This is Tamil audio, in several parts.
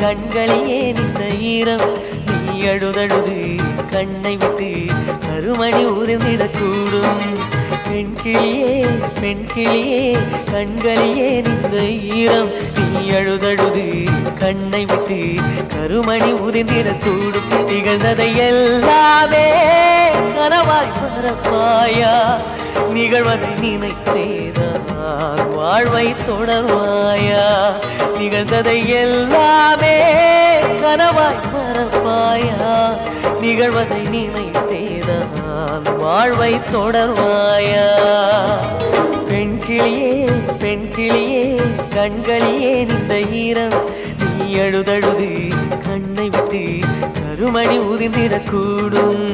கண்களிலே நின்ற ஈரம் நீ அழுதழுது கண்ணை விட்டு கருமணி உறிந்திடக்கூடும் பெண் கிளியே பெண் கிளியே கண்களிலே நின்ற ஈரம் நீ அழுதழுது கண்ணை விட்டு கருமணி உறிந்திடக்கூடும் நிகழ்ந்ததை எல்லாமே கனவாய் பரப்பாயா நிகழ்வதை நினைத்தேதான் வாழ்வை தொடர்வாயா நிகழ்ந்ததை எல்லாமே கனவாய் மறப்பாயா நிகழ்வதை நினைத்தேதான் வாழ்வை தொடர்வாயா பெண் கிளியே பெண் கிளியே கண்களியே இந்த ஈரம் நீ அழுதழுது கண்ணை விட்டு கருமணி உதிர்ந்திடக்கூடும்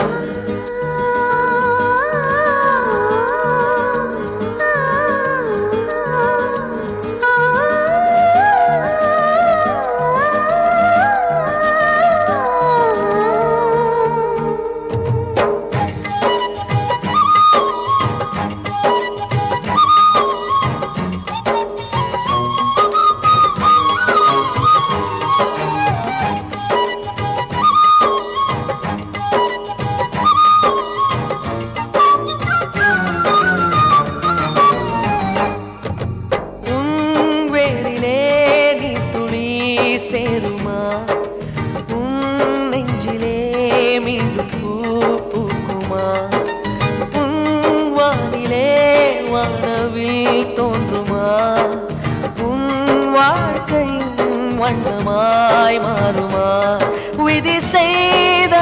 உன் வேரிலே நீ துளி சேருமா உன் நெஞ்சிலே மீண்டும் பூ பூக்குமா உன் வானிலே வானவில் தோன்றுமா உன் வாழ்க்கை வண்ணமாய் மாறுமா விதி செய்த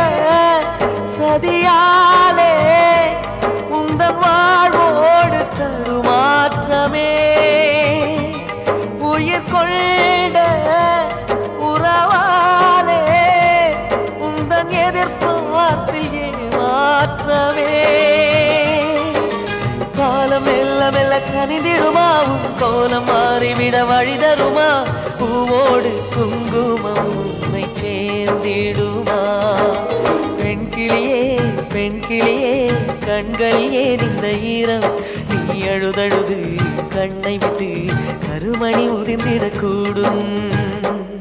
சதியாலே உந்தன் வாழ்வோடு தருமாற்றமே உயிர் கொண்ட உறவாலே உந்தன் எதிர்பார்ப்பில் ஏமாற்றமே காலம் மெல்ல மெல்ல கனிந்திடுமா உன் கோலம் மாறிவிட வழி தருமா பூவோடு குங்குமம் உன்னை சேர்ந்திடுமா பெண் கிளியே பெண் கிளியே கண்களிலே இந்த ஈரம் நீ அழுதழுது கண்ணை விட்டு கருமணி உதிர்ந்திடக்கூடும்